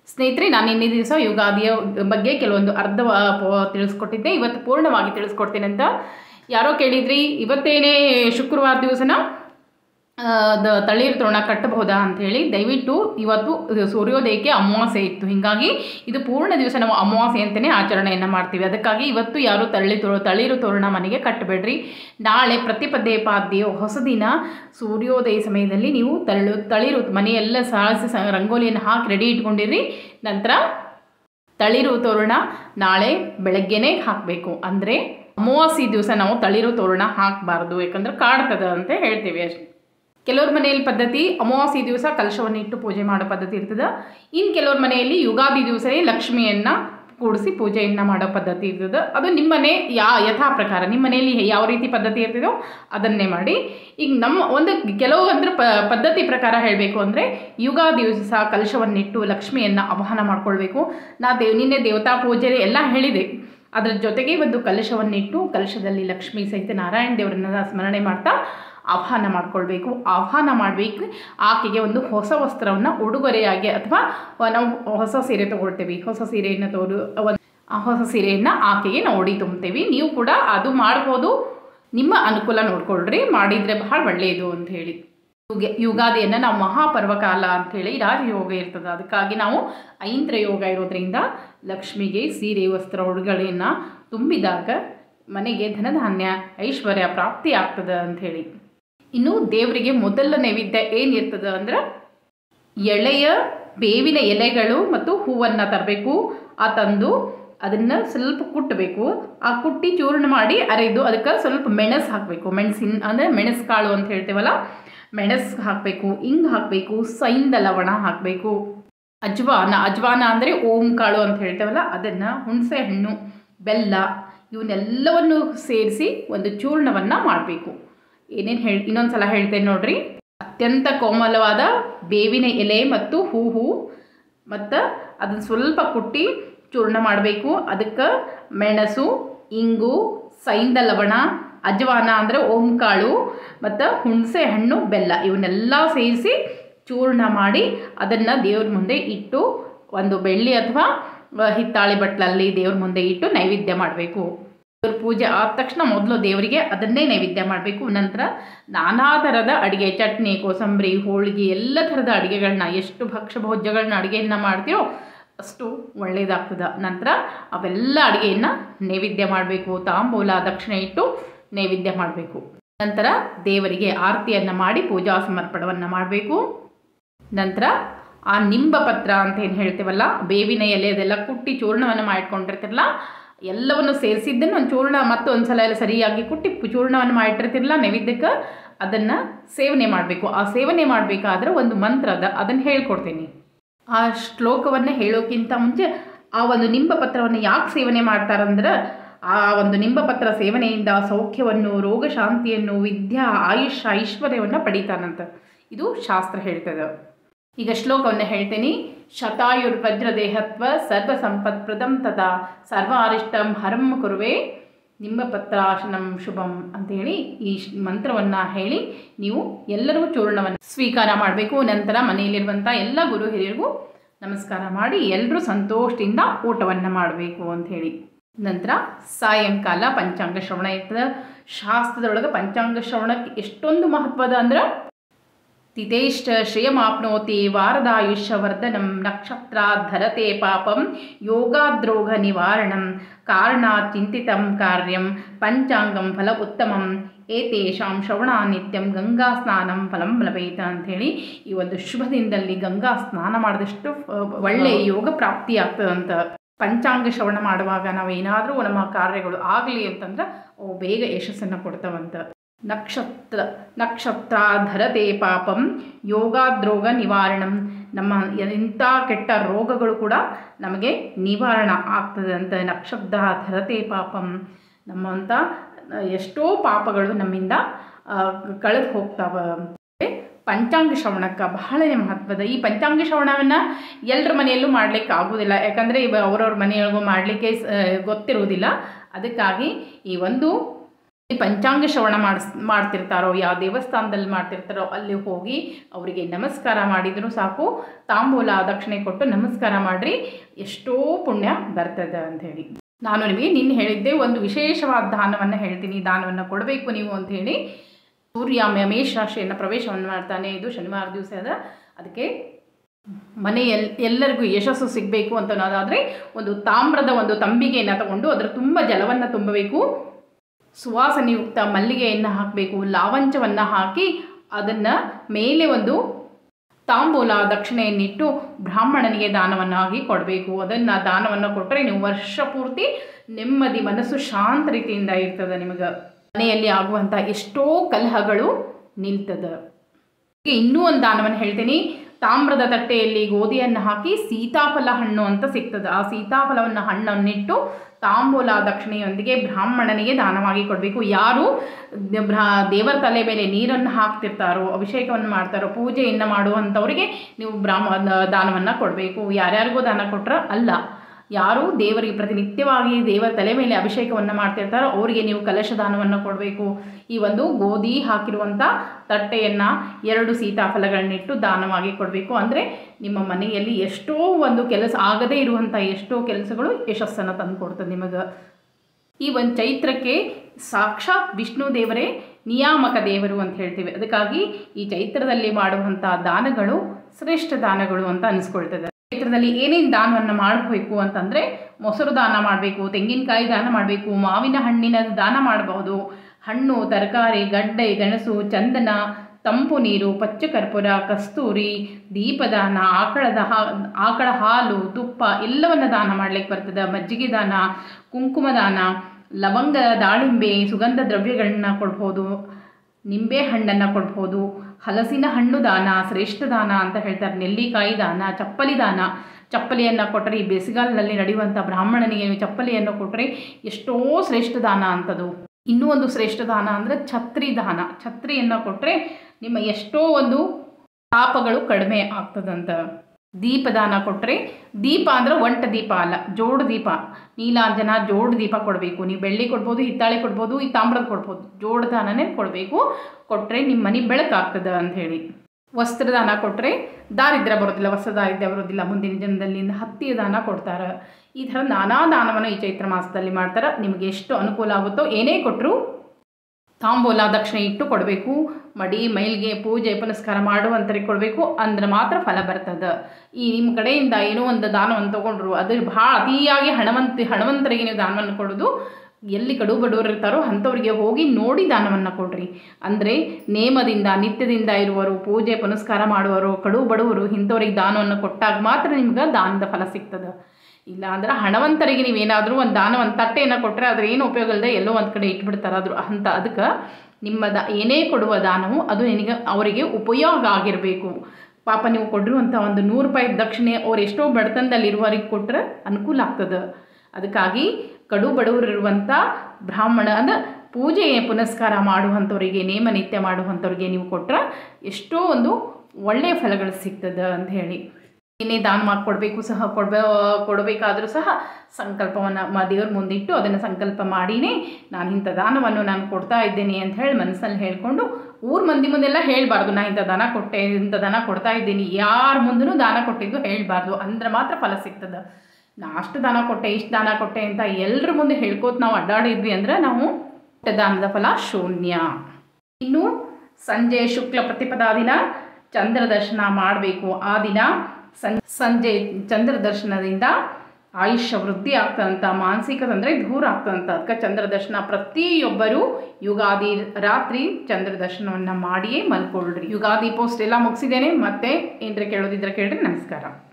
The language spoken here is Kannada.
ಸ್ನೇಹಿತರೆ ನಾನು ನಿನ್ನೆ ದಿವಸ ಯುಗಾದಿಯ ಬಗ್ಗೆ ಕೆಲವೊಂದು ಅರ್ಧ ತಿಳಿಸ್ಕೊಟ್ಟಿದ್ದೆ ಇವತ್ತು ಪೂರ್ಣವಾಗಿ ತಿಳಿಸ್ಕೊಡ್ತೀನಿ ಅಂತ ಯಾರೋ ಕೇಳಿದ್ರಿ ಇವತ್ತೇನೇ ಶುಕ್ರವಾರ ದಿವಸನ ಆ, ದ ತಳಿರು ತೋರಣ ಕಟ್ಟಬಹುದಾ ಅಂಥೇಳಿ ದಯವಿಟ್ಟು ಇವತ್ತು ಇದು ಸೂರ್ಯೋದಯಕ್ಕೆ ಅಮಾವಾಸ್ಯೆ ಇತ್ತು ಹೀಗಾಗಿ ಇದು ಪೂರ್ಣ ದಿವಸ ನಾವು ಅಮಾವಾಸ್ಯೆ ಅಂತಲೇ ಆಚರಣೆಯನ್ನು ಮಾಡ್ತೀವಿ ಅದಕ್ಕಾಗಿ ಇವತ್ತು ಯಾರು ತಳ್ಳಿ ತೋ ತಳಿರು ತೋರಣ ಮನೆಗೆ ಕಟ್ಟಬೇಡ್ರಿ ನಾಳೆ ಪ್ರತಿಪದೇ ಪಾದ್ಯ ಹೊಸ ದಿನ ಸೂರ್ಯೋದಯ ಸಮಯದಲ್ಲಿ ನೀವು ತಳ್ಳು ತಳಿರು ಮನೆಯೆಲ್ಲ ಸಾರಿಸಿ ಸ ರಂಗೋಲಿಯನ್ನು ಹಾಕಿ ರೆಡಿ ಇಟ್ಕೊಂಡಿರ್ರಿ ನಂತರ ತಳಿರು ತೋರಣ ನಾಳೆ ಬೆಳಗ್ಗೆನೇ ಹಾಕಬೇಕು ಅಂದರೆ ಅಮಾವಾಸ್ಯೆ ದಿವಸ ನಾವು ತಳಿರು ತೋರಣ ಹಾಕಬಾರ್ದು ಯಾಕಂದ್ರೆ ಕಾಡ್ತದ ಅಂತ ಹೇಳ್ತೀವಿ ಅಷ್ಟೆ ಕೆಲವ್ರ ಮನೆಯಲ್ಲಿ ಪದ್ಧತಿ ಅಮಾವಾಸ್ಯೆ ದಿವಸ ಕಲಶವನ್ನು ಇಟ್ಟು ಪೂಜೆ ಮಾಡೋ ಪದ್ಧತಿ ಇರ್ತದೆ ಇನ್ನು ಕೆಲವ್ರ ಮನೆಯಲ್ಲಿ ಯುಗಾದಿ ದಿವಸವೇ ಲಕ್ಷ್ಮಿಯನ್ನು ಕೂಡಿಸಿ ಪೂಜೆಯನ್ನು ಮಾಡೋ ಪದ್ಧತಿ ಇರ್ತದೆ ಅದು ನಿಮ್ಮ ಮನೆ ಯಾ ಯಥಾ ಪ್ರಕಾರ ನಿಮ್ಮ ಮನೆಯಲ್ಲಿ ಯಾವ ರೀತಿ ಪದ್ಧತಿ ಇರ್ತದೋ ಅದನ್ನೇ ಮಾಡಿ ಈಗ ನಮ್ಮ ಒಂದು ಕೆಲವು ಅಂದ್ರೆ ಪ ಪದ್ಧತಿ ಪ್ರಕಾರ ಹೇಳಬೇಕು ಅಂದರೆ ಯುಗಾದಿ ದಿವಸ ಕಲಶವನ್ನಿಟ್ಟು ಲಕ್ಷ್ಮಿಯನ್ನು ಆವಾಹನ ಮಾಡ್ಕೊಳ್ಬೇಕು ನಾ ದೇವ್ ನಿನ್ನೆ ದೇವತಾ ಪೂಜೆ ಎಲ್ಲ ಹೇಳಿದೆ ಅದರ ಜೊತೆಗೆ ಒಂದು ಕಲಶವನ್ನಿಟ್ಟು ಕಲಶದಲ್ಲಿ ಲಕ್ಷ್ಮೀ ಸಹಿತ ನಾರಾಯಣ ದೇವರನ್ನ ಸ್ಮರಣೆ ಮಾಡ್ತಾ ಆಹ್ವಾನ ಮಾಡ್ಕೊಳ್ಬೇಕು ಆಹ್ವಾನ ಮಾಡಬೇಕು ಆಕೆಗೆ ಒಂದು ಹೊಸ ವಸ್ತ್ರವನ್ನು ಉಡುಗೊರೆಯಾಗಿ ಅಥವಾ ನಾವು ಹೊಸ ಸೀರೆ ತೊಗೊಳ್ತೇವೆ ಹೊಸ ಸೀರೆಯನ್ನು ತೋರು ಒಂದು ಆ ಹೊಸ ಸೀರೆಯನ್ನು ಆಕೆಗೆ ನಾವು ಉಡಿ ತುಂಬ್ತೇವೆ ನೀವು ಕೂಡ ಅದು ಮಾಡ್ಬೋದು ನಿಮ್ಮ ಅನುಕೂಲ ನೋಡ್ಕೊಳ್ರಿ ಮಾಡಿದರೆ ಬಹಳ ಒಳ್ಳೆಯದು ಅಂತ ಹೇಳಿ ಯುಗ ಯುಗಾದಿಯನ್ನು ನಾವು ಮಹಾಪರ್ವಕಾಲ ಅಂಥೇಳಿ ರಾಜಯೋಗ ಇರ್ತದೆ ಅದಕ್ಕಾಗಿ ನಾವು ಐಂದ್ರ ಯೋಗ ಇರೋದ್ರಿಂದ ಲಕ್ಷ್ಮಿಗೆ ಸೀರೆ ವಸ್ತ್ರ ಉಡುಗೊರೆಯನ್ನು ತುಂಬಿದಾಗ ಮನೆಗೆ ಧನಧಾನ್ಯ ಐಶ್ವರ್ಯ ಪ್ರಾಪ್ತಿ ಆಗ್ತದೆ ಅಂಥೇಳಿ ಇನ್ನು ದೇವರಿಗೆ ಮೊದಲ ನೈವೇದ್ಯ ಏನಿರ್ತದೆ ಅಂದ್ರೆ ಎಳೆಯ ಬೇವಿನ ಎಲೆಗಳು ಮತ್ತು ಹೂವನ್ನು ತರಬೇಕು ಆ ತಂದು ಅದನ್ನು ಸ್ವಲ್ಪ ಕುಟ್ಟಬೇಕು ಆ ಕುಟ್ಟಿ ಚೂರ್ಣ ಮಾಡಿ ಅರೆದು ಅದಕ್ಕೆ ಸ್ವಲ್ಪ ಮೆಣಸು ಹಾಕಬೇಕು ಮೆಣಸಿನ ಅಂದರೆ ಮೆಣಸು ಕಾಳು ಅಂತ ಹೇಳ್ತೇವಲ್ಲ ಮೆಣಸು ಹಾಕಬೇಕು ಹಿಂಗ್ ಹಾಕಬೇಕು ಸೈಂದ ಲವಣ ಹಾಕಬೇಕು ಅಜ್ವಾನ ಅಜ್ವಾನ ಅಂದರೆ ಓಂ ಕಾಳು ಅಂತ ಹೇಳ್ತೇವಲ್ಲ ಅದನ್ನು ಹುಣಸೆ ಹಣ್ಣು ಬೆಲ್ಲ ಇವನ್ನೆಲ್ಲವನ್ನು ಸೇರಿಸಿ ಒಂದು ಚೂರ್ಣವನ್ನು ಮಾಡಬೇಕು ಏನೇನು ಹೇಳಿ ಇನ್ನೊಂದು ಸಲ ಹೇಳ್ತೇನೆ ನೋಡ್ರಿ ಅತ್ಯಂತ ಕೋಮಲವಾದ ಬೇವಿನ ಎಲೆ ಮತ್ತು ಹೂವು ಮತ್ತು ಅದನ್ನು ಸ್ವಲ್ಪ ಕುಟ್ಟಿ ಚೂರ್ಣ ಮಾಡಬೇಕು ಅದಕ್ಕೆ ಮೆಣಸು ಇಂಗು ಸೈಂದ ಲವಣ ಅಜ್ವಾನ ಅಂದರೆ ಓಂಕಾಳು ಮತ್ತು ಹುಣಸೆ ಹಣ್ಣು ಬೆಲ್ಲ ಇವನ್ನೆಲ್ಲ ಸೇರಿಸಿ ಚೂರ್ಣ ಮಾಡಿ ಅದನ್ನು ದೇವ್ರ ಮುಂದೆ ಇಟ್ಟು ಒಂದು ಬೆಳ್ಳಿ ಅಥವಾ ಹಿತ್ತಾಳೆ ಬಟ್ಲಲ್ಲಿ ದೇವ್ರ ಮುಂದೆ ಇಟ್ಟು ನೈವೇದ್ಯ ಮಾಡಬೇಕು ದೇವ್ರ ಪೂಜೆ ಆದ ತಕ್ಷಣ ಮೊದಲು ದೇವರಿಗೆ ಅದನ್ನೇ ನೈವೇದ್ಯ ಮಾಡಬೇಕು ನಂತರ ನಾನಾ ಥರದ ಅಡುಗೆ ಚಟ್ನಿ ಕೋಸಂಬರಿ ಹೋಳಿಗೆ ಎಲ್ಲ ಥರದ ಅಡುಗೆಗಳನ್ನ ಎಷ್ಟು ಭಕ್ಷ್ಯ ಭೋಜ್ಯಗಳನ್ನ ಅಡುಗೆಯನ್ನು ಮಾಡ್ತೀರೋ ಅಷ್ಟು ಒಳ್ಳೆಯದಾಗ್ತದೆ ನಂತರ ಅವೆಲ್ಲ ಅಡುಗೆಯನ್ನು ನೈವೇದ್ಯ ಮಾಡಬೇಕು ತಾಂಬೂಲ ದಕ್ಷಿಣೆ ಇಟ್ಟು ನೈವೇದ್ಯ ಮಾಡಬೇಕು ನಂತರ ದೇವರಿಗೆ ಆರತಿಯನ್ನು ಮಾಡಿ ಪೂಜಾ ಸಮರ್ಪಣವನ್ನು ಮಾಡಬೇಕು ನಂತರ ಆ ನಿಂಬ ಪತ್ರ ಅಂತ ಏನು ಹೇಳ್ತೇವಲ್ಲ ಬೇವಿನ ಎಲೆ ಅದೆಲ್ಲ ಕುಟ್ಟಿ ಚೂರ್ಣವನ್ನು ಮಾಡಿಟ್ಕೊಂಡಿರ್ತಿರಲ್ಲ ಎಲ್ಲವನ್ನು ಸೇರಿಸಿದ್ದನ್ನು ಒಂದು ಚೂರ್ಣ ಮತ್ತು ಒಂದು ಸಲ ಎಲ್ಲ ಸರಿಯಾಗಿ ಕುಟ್ಟಿ ಪು- ಚೂರ್ಣವನ್ನು ಮಾಡಿಟ್ಟಿರ್ತಿರಲ್ಲ ನೈವೇದ್ಯಕ್ಕೆ ಅದನ್ನು ಸೇವನೆ ಮಾಡಬೇಕು ಆ ಸೇವನೆ ಮಾಡಬೇಕಾದ್ರೆ ಒಂದು ಮಂತ್ರ ಅದ ಅದನ್ನು ಹೇಳ್ಕೊಡ್ತೀನಿ ಆ ಶ್ಲೋಕವನ್ನು ಹೇಳೋಕ್ಕಿಂತ ಮುಂಚೆ ಆ ಒಂದು ನಿಂಬ ಪತ್ರವನ್ನು ಯಾಕೆ ಸೇವನೆ ಮಾಡ್ತಾರಂದ್ರೆ ಆ ಒಂದು ನಿಂಬಪತ್ರ ಸೇವನೆಯಿಂದ ಸೌಖ್ಯವನ್ನು ರೋಗ ಶಾಂತಿಯನ್ನು ವಿದ್ಯಾ ಆಯುಷ್ ಐಶ್ವರ್ಯವನ್ನು ಪಡಿತಾನಂತ ಇದು ಶಾಸ್ತ್ರ ಹೇಳ್ತದೆ ಈಗ ಶ್ಲೋಕವನ್ನು ಹೇಳ್ತೇನೆ ಶತಾಯುರ್ವಜ್ರದೇಹತ್ವ ಸರ್ವ ಸಂಪತ್ಪ್ರದಂ ತಥಾ ಸರ್ವ ಅರಿಷ್ಟಂ ಹರಂ ಕುರುವೆ ನಿಂಬಪತ್ರಾಶನಂ ಶುಭಂ ಅಂತೇಳಿ ಈ ಶ್- ಮಂತ್ರವನ್ನು ಹೇಳಿ ನೀವು ಎಲ್ಲರಿಗೂ ಚೂರ್ಣವನ್ನು ಸ್ವೀಕಾರ ಮಾಡಬೇಕು ನಂತರ ಮನೆಯಲ್ಲಿರುವಂಥ ಎಲ್ಲ ಗುರು ಹಿರಿಯರಿಗೂ ನಮಸ್ಕಾರ ಮಾಡಿ ಎಲ್ಲರೂ ಸಂತೋಷದಿಂದ ಊಟವನ್ನು ಮಾಡಬೇಕು ಅಂಥೇಳಿ ನಂತರ ಸಾಯಂಕಾಲ ಪಂಚಾಂಗ ಶ್ರವಣ ಇರ್ತದೆ ಶಾಸ್ತ್ರದೊಳಗೆ ಪಂಚಾಂಗ ಶ್ರವಣಕ್ಕೆ ಎಷ್ಟೊಂದು ಮಹತ್ವದ ಅಂದ್ರೆ ತಿಥೇಷ್ಟ ಶ್ರೇಯಮಾಪ್ನೋತಿ ವಾರದಾಯುಷ್ಯವರ್ಧನಂ ನಕ್ಷತ್ರಾಧರತೆ ಪಾಪಂ ಯೋಗಾದ್ರೋಗ ನಿವಾರಣಂ ಕಾರಣಾತ್ ಚಿಂತಿತಂ ಕಾರ್ಯಂ ಪಂಚಾಂಗಂ ಫಲ ಉತ್ತಮಂ ಏತೇಷಾಂ ಶ್ರವಣ ನಿತ್ಯಂ ಗಂಗಾ ಸ್ನಾನಂ ಫಲಂ ಲಭೇತ ಅಂಥೇಳಿ ಈ ಒಂದು ಶುಭ ದಿನದಲ್ಲಿ ಗಂಗಾ ಸ್ನಾನ ಮಾಡಿದಷ್ಟು ಅಹ್, ಒಳ್ಳೆಯ ಯೋಗ ಪ್ರಾಪ್ತಿಯಾಗ್ತದಂತ ಪಂಚಾಂಗ ಶ್ರವಣ ಮಾಡುವಾಗ ನಾವು ಏನಾದರೂ ನಮ್ಮ ಕಾರ್ಯಗಳು ಆಗಲಿ ಅಂತಂದ್ರೆ ಅವು ಬೇಗ ಯಶಸ್ಸನ್ನು ಕೊಡ್ತಾವಂತ ನಕ್ಷತ್ರ ನಕ್ಷತ್ರಾಧರತೆ ಪಾಪಂ ಯೋಗಾದ್ರೋಗ ನಿವಾರಣಂ ನಮ್ಮ ಎಂಥ ಕೆಟ್ಟ ರೋಗಗಳು ಕೂಡ ನಮಗೆ ನಿವಾರಣ ಆಗ್ತದೆ ಅಂತ ನಕ್ಷತ್ರಾಧರತೆ ಪಾಪಂ ನಮ್ಮಂಥ ಎಷ್ಟೋ ಪಾಪಗಳು ನಮ್ಮಿಂದ ಕಳೆದು ಹೋಗ್ತಾವ ಪಂಚಾಂಗ ಶ್ರವಣಕ್ಕೆ ಬಹಳನೇ ಮಹತ್ವದ ಈ ಪಂಚಾಂಗ ಶ್ರವಣವನ್ನು ಎಲ್ಲರ ಮನೆಯಲ್ಲೂ ಮಾಡಲಿಕ್ಕೆ ಆಗೋದಿಲ್ಲ ಯಾಕಂದರೆ ಇವ ಅವ್ರವ್ರ ಮನೆಯೊಳಗೂ ಮಾಡಲಿಕ್ಕೆ ಗೊತ್ತಿರುವುದಿಲ್ಲ ಅದಕ್ಕಾಗಿ ಈ ಒಂದು ಪಂಚಾಂಗ ಶ್ರವಣ ಮಾಡಿಸ್ ಮಾಡ್ತಿರ್ತಾರೋ ಯಾವ ದೇವಸ್ಥಾನದಲ್ಲಿ ಮಾಡ್ತಿರ್ತಾರೋ ಅಲ್ಲಿ ಹೋಗಿ ಅವರಿಗೆ ನಮಸ್ಕಾರ ಮಾಡಿದರೂ ಸಾಕು ತಾಂಬೂಲ ದಕ್ಷಿಣೆ ಕೊಟ್ಟು ನಮಸ್ಕಾರ ಮಾಡಿರಿ ಎಷ್ಟೋ ಪುಣ್ಯ ಬರ್ತದೆ ಅಂಥೇಳಿ ನಾನು ನಿಮಗೆ ನಿನ್ನೆ ಹೇಳಿದ್ದೆ ಒಂದು ವಿಶೇಷವಾದ ದಾನವನ್ನು ಹೇಳ್ತೀನಿ ದಾನವನ್ನು ಕೊಡಬೇಕು ನೀವು ಅಂಥೇಳಿ ಸೂರ್ಯ ಮೇ- ಮೇಷ ರಾಶಿಯನ್ನು ಪ್ರವೇಶವನ್ನು ಮಾಡ್ತಾನೆ ಇದು ಶನಿವಾರ ದಿವಸ ಅದ ಅದಕ್ಕೆ ಮನೆಯಲ್ ಎಲ್ಲರಿಗೂ ಯಶಸ್ಸು ಸಿಗಬೇಕು ಅಂತ ಅನ್ನೋದಾದರೆ ಒಂದು ತಾಮ್ರದ ಒಂದು ತಂಬಿಗೆಯನ್ನು ತಗೊಂಡು ಅದರ ತುಂಬ ಜಲವನ್ನು ತುಂಬಬೇಕು ಸುವಾಸನೆಯುಕ್ತ ಮಲ್ಲಿಗೆಯನ್ನು ಹಾಕಬೇಕು ಲಾವಂಚವನ್ನು ಹಾಕಿ ಅದನ್ನು ಮೇಲೆ ಒಂದು ತಾಂಬೂಲ ದಕ್ಷಿಣೆಯನ್ನಿಟ್ಟು ಬ್ರಾಹ್ಮಣನಿಗೆ ದಾನವನ್ನಾಗಿ ಕೊಡಬೇಕು ಅದನ್ನು ದಾನವನ್ನು ಕೊಟ್ಟರೆ ನೀವು ವರ್ಷ ಪೂರ್ತಿ ನೆಮ್ಮದಿ ಮನಸ್ಸು ಶಾಂತ ರೀತಿಯಿಂದ ಇರ್ತದೆ ನಿಮಗೆ ಮನೆಯಲ್ಲಿ ಆಗುವಂಥ ಎಷ್ಟೋ ಕಲಹಗಳು ನಿಲ್ತದೆ ಈಗ ಇನ್ನೂ ಒಂದು ದಾನವನ್ನು ಹೇಳ್ತೀನಿ ತಾಮ್ರದ ತಟ್ಟೆಯಲ್ಲಿ ಗೋಧಿಯನ್ನು ಹಾಕಿ ಸೀತಾಫಲ ಹಣ್ಣು ಅಂತ ಸಿಗ್ತದೆ ಆ ಸೀತಾಫಲವನ್ನು ಹಣ್ಣನ್ನಿಟ್ಟು ತಾಂಬೂಲ ದಕ್ಷಿಣೆಯೊಂದಿಗೆ ಬ್ರಾಹ್ಮಣನಿಗೆ ದಾನವಾಗಿ ಕೊಡಬೇಕು ಯಾರು ದ- ಬ್ರಾ ದೇವರ ತಲೆ ಮೇಲೆ ನೀರನ್ನು ಹಾಕ್ತಿರ್ತಾರೋ ಅಭಿಷೇಕವನ್ನು ಮಾಡ್ತಾರೋ ಪೂಜೆಯನ್ನು ಮಾಡುವಂಥವರಿಗೆ ನೀವು ಬ್ರಾಹ್ಮ ದಾನವನ್ನು ಕೊಡಬೇಕು ಯಾರ್ಯಾರಿಗೂ ದಾನ ಕೊಟ್ರೆ ಅಲ್ಲ ಯಾರು ದೇವರಿಗೆ ಪ್ರತಿನಿತ್ಯವಾಗಿ ದೇವರ ತಲೆ ಮೇಲೆ ಅಭಿಷೇಕವನ್ನು ಮಾಡ್ತಿರ್ತಾರೋ ಅವರಿಗೆ ನೀವು ಕಲಶ ದಾನವನ್ನು ಕೊಡಬೇಕು ಈ ಒಂದು ಗೋಧಿ ಹಾಕಿರುವಂಥ ತಟ್ಟೆಯನ್ನು ಎರಡು ಸೀತಾಫಲಗಳನ್ನಿಟ್ಟು ದಾನವಾಗಿ ಕೊಡಬೇಕು ಅಂದರೆ ನಿಮ್ಮ ಮನೆಯಲ್ಲಿ ಎಷ್ಟೋ ಒಂದು ಕೆಲಸ ಆಗದೇ ಇರುವಂಥ ಎಷ್ಟೋ ಕೆಲಸಗಳು ಯಶಸ್ಸನ್ನು ತಂದುಕೊಡ್ತದೆ ನಿಮಗೆ ಈ ಒಂದು ಚೈತ್ರಕ್ಕೆ ಸಾಕ್ಷಾತ್ ವಿಷ್ಣು ದೇವರೇ ನಿಯಾಮಕ ದೇವರು ಅಂತ ಹೇಳ್ತೀವಿ ಅದಕ್ಕಾಗಿ ಈ ಚೈತ್ರದಲ್ಲಿ ಮಾಡುವಂಥ ದಾನಗಳು ಶ್ರೇಷ್ಠ ದಾನಗಳು ಅಂತ ಅನಿಸ್ಕೊಳ್ತದೆ ಚೈತ್ರದಲ್ಲಿ ಏನೇನು ದಾನವನ್ನು ಮಾಡಬೇಕು ಅಂತಂದರೆ ಮೊಸರು ದಾನ ಮಾಡಬೇಕು ತೆಂಗಿನಕಾಯಿ ದಾನ ಮಾಡಬೇಕು ಮಾವಿನ ಹಣ್ಣಿನ ದಾನ ಮಾಡಬಹುದು ಹಣ್ಣು ತರಕಾರಿ ಗಡ್ಡೆ ಗೆಣಸು ಚಂದನ ತಂಪು ನೀರು ಪಚ್ಚ ಕರ್ಪೂರ ಕಸ್ತೂರಿ ದೀಪದಾನ ಆಕಳದ ಹಾ ಆಕಳ ಹಾಲು ತುಪ್ಪ ಎಲ್ಲವನ್ನು ದಾನ ಮಾಡ್ಲಿಕ್ಕೆ ಬರ್ತದೆ ಮಜ್ಜಿಗೆ ದಾನ ಕುಂಕುಮ ದಾನ ಲವಂಗ ದಾಳಿಂಬೆ ಸುಗಂಧ ದ್ರವ್ಯಗಳನ್ನ ಕೊಡ್ಬೋದು ನಿಂಬೆ ಹಣ್ಣನ್ನು ಕೊಡ್ಬೋದು ಹಲಸಿನ ಹಣ್ಣು ದಾನ ಶ್ರೇಷ್ಠ ದಾನ ಅಂತ ಹೇಳ್ತಾರೆ ನೆಲ್ಲಿಕಾಯಿ ದಾನ ಚಪ್ಪಲಿ ದಾನ ಚಪ್ಪಲಿಯನ್ನು ಕೊಟ್ಟರೆ ಈ ಬೇಸಿಗಾಲದಲ್ಲಿ ನಡೆಯುವಂಥ ಬ್ರಾಹ್ಮಣನಿಗೆ ನೀವು ಚಪ್ಪಲಿಯನ್ನು ಕೊಟ್ಟರೆ ಎಷ್ಟೋ ಶ್ರೇಷ್ಠ ದಾನ ಅಂತದು ಇನ್ನೂ ಒಂದು ಶ್ರೇಷ್ಠ ದಾನ ಅಂದರೆ ಛತ್ರಿ ದಾನ ಛತ್ರಿಯನ್ನು ಕೊಟ್ಟರೆ ನಿಮ್ಮ ಎಷ್ಟೋ ಒಂದು ತಾಪಗಳು ಕಡಿಮೆ ಆಗ್ತದಂತ ದೀಪದಾನ ಕೊಟ್ಟರೆ ದೀಪ ಅಂದ್ರೆ ಒಂಟ ದೀಪ ಅಲ್ಲ ಜೋಡು ದೀಪ ನೀಲಾಂಜನ ಜೋಡು ದೀಪ ಕೊಡಬೇಕು ನೀವು ಬೆಳ್ಳಿ ಕೊಡ್ಬೋದು ಹಿತ್ತಾಳೆ ಕೊಡ್ಬೋದು ಈ ತಾಮ್ರದ ಕೊಡ್ಬೋದು ಜೋಡು ದಾನನೇ ಕೊಡಬೇಕು ಕೊಟ್ಟರೆ ನಿಮ್ಮ ಮನೆ ಬೆಳಕಾಗ್ತದೆ ಅಂತ ಹೇಳಿ ವಸ್ತ್ರದಾನ ಕೊಟ್ಟರೆ ದಾರಿದ್ರ್ಯ ಬರೋದಿಲ್ಲ ವಸ್ತ್ರ ದಾರಿದ್ರ್ಯ ಬರೋದಿಲ್ಲ ಮುಂದಿನ ಜನ್ಮದಲ್ಲಿ ಹತ್ತಿಯ ದಾನ ಕೊಡ್ತಾರೆ ಈ ಥರ ನಾನಾ ದಾನವನ್ನು ಈ ಚೈತ್ರ ಮಾಸದಲ್ಲಿ ಮಾಡ್ತಾರೆ ನಿಮಗೆ ಎಷ್ಟು ಅನುಕೂಲ ಆಗುತ್ತೋ ಏನೇ ಕೊಟ್ಟರು ತಾಂಬೂಲ ದಕ್ಷಿಣೆ ಇಟ್ಟು ಕೊಡಬೇಕು ಮಡಿ ಮೈಲ್ಗೆ ಪೂಜೆ ಪುನಸ್ಕಾರ ಮಾಡುವಂಥರಿಗೆ ಕೊಡಬೇಕು ಅಂದ್ರೆ ಮಾತ್ರ ಫಲ ಬರ್ತದೆ ಈ ನಿಮ್ಮ ಕಡೆಯಿಂದ ಏನೋ ಒಂದು ದಾನವನ್ನು ತೊಗೊಂಡ್ರು ಅದು ಭಾಳ ಅತಿಯಾಗಿ ಹಣವಂತ ಹಣವಂತರಿಗೆ ನೀವು ದಾನವನ್ನು ಕೊಡೋದು ಎಲ್ಲಿ ಕಡು ಬಡವರು ಇರ್ತಾರೋ ಅಂಥವ್ರಿಗೆ ಹೋಗಿ ನೋಡಿ ದಾನವನ್ನು ಕೊಡ್ರಿ ಅಂದರೆ ನೇಮದಿಂದ ನಿತ್ಯದಿಂದ ಇರುವರು ಪೂಜೆ ಪುನಸ್ಕಾರ ಮಾಡುವರು ಕಡು ಬಡವರು ಇಂಥವ್ರಿಗೆ ದಾನವನ್ನು ಕೊಟ್ಟಾಗ ಮಾತ್ರ ನಿಮ್ಗೆ ದಾನದ ಫಲ ಸಿಗ್ತದೆ ಇಲ್ಲ ಅಂದ್ರೆ ಹಣವಂತರಿಗೆ ನೀವೇನಾದರೂ ಒಂದು ದಾನ ಒಂದು ತಟ್ಟೆಯನ್ನು ಕೊಟ್ಟರೆ ಅದ್ರ ಏನು ಉಪಯೋಗ ಇಲ್ಲದೆ ಎಲ್ಲೋ ಒಂದು ಕಡೆ ಇಟ್ಬಿಡ್ತಾರೆ ಅದ್ರ ಅಂತ ಅದಕ್ಕೆ ನಿಮ್ಮ ದ ಏನೇ ಕೊಡುವ ದಾನವು ಅದು ನಿನಗೆ ಅವರಿಗೆ ಉಪಯೋಗ ಆಗಿರಬೇಕು ಪಾಪ ನೀವು ಕೊಡಿರುವಂಥ ಒಂದು ನೂರು ರೂಪಾಯಿ ದಕ್ಷಿಣೆ ಅವ್ರು ಎಷ್ಟೋ ಬಡತನದಲ್ಲಿರುವವರಿಗೆ ಕೊಟ್ಟರೆ ಅನುಕೂಲ ಆಗ್ತದೆ ಅದಕ್ಕಾಗಿ ಕಡು ಬಡವರಿರುವಂಥ ಬ್ರಾಹ್ಮಣ ಅಂದ್ರೆ ಪೂಜೆ ಪುನಸ್ಕಾರ ಮಾಡುವಂಥವರಿಗೆ ನೇಮ ನಿತ್ಯ ಮಾಡುವಂಥವ್ರಿಗೆ ನೀವು ಕೊಟ್ಟರೆ ಎಷ್ಟೋ ಒಂದು ಒಳ್ಳೆಯ ಫಲಗಳು ಸಿಗ್ತದೆ ಅಂತ ಹೇಳಿ ಏನೇ ದಾನ ಮಾಡಿಕೊಡ್ಬೇಕು ಸಹ ಕೊಡ್ಬೇ ಕೊಡಬೇಕಾದ್ರೂ ಸಹ ಸಂಕಲ್ಪವನ್ನು ಮ ದೇವ್ರ ಮುಂದಿಟ್ಟು ಅದನ್ನು ಸಂಕಲ್ಪ ಮಾಡಿನೇ ನಾನು ಇಂಥ ದಾನವನ್ನು ನಾನು ಕೊಡ್ತಾ ಇದ್ದೇನೆ ಅಂತ ಹೇಳಿ ಮನಸ್ಸಲ್ಲಿ ಹೇಳ್ಕೊಂಡು ಊರ ಮಂದಿ ಮುಂದೆಲ್ಲ ಹೇಳಬಾರ್ದು ನಾನು ಇಂಥ ದಾನ ಕೊಟ್ಟೆ ಇಂಥ ದಾನ ಕೊಡ್ತಾ ಇದ್ದೀನಿ ಯಾರ ಮುಂದೂ ದಾನ ಕೊಟ್ಟಿದ್ದು ಹೇಳಬಾರ್ದು ಅಂದ್ರೆ ಮಾತ್ರ ಫಲ ಸಿಗ್ತದೆ ನಾ ಅಷ್ಟು ದಾನ ಕೊಟ್ಟೆ ಇಷ್ಟು ದಾನ ಕೊಟ್ಟೆ ಅಂತ ಎಲ್ಲರ ಮುಂದೆ ಹೇಳ್ಕೋತ ನಾವು ಅಡ್ಡಾಡಿದ್ವಿ ಅಂದ್ರೆ ನಾವು ಕೊಟ್ಟ ದಾನದ ಫಲ ಶೂನ್ಯ ಇನ್ನು ಸಂಜೆ ಶುಕ್ಲ ಪ್ರತಿಪದಾ ದಿನ ಚಂದ್ರ ದರ್ಶನ ಮಾಡಬೇಕು ಆ ದಿನ ಸಂ ಸಂಜೆ ಚಂದ್ರ ದರ್ಶನದಿಂದ ಆಯುಷ್ಯ ವೃದ್ಧಿ ಆಗ್ತದಂತ ಮಾನಸಿಕ ತೊಂದರೆ ದೂರ ಆಗ್ತದಂತ ಅದಕ್ಕೆ ಚಂದ್ರ ದರ್ಶನ ಪ್ರತಿಯೊಬ್ಬರು ಯುಗಾದಿ ರಾತ್ರಿ ಚಂದ್ರ ದರ್ಶನವನ್ನು ಮಾಡಿಯೇ ಮಲ್ಕೊಳ್ರಿ ಯುಗಾದಿ ಪೋಸ್ಟ್ ಎಲ್ಲ ಮುಗಿಸಿದ್ದೇನೆ ಮತ್ತೆ ಏನ್ರ ಕೇಳೋದಿದ್ರೆ ಕೇಳ್ರಿ ನಮಸ್ಕಾರ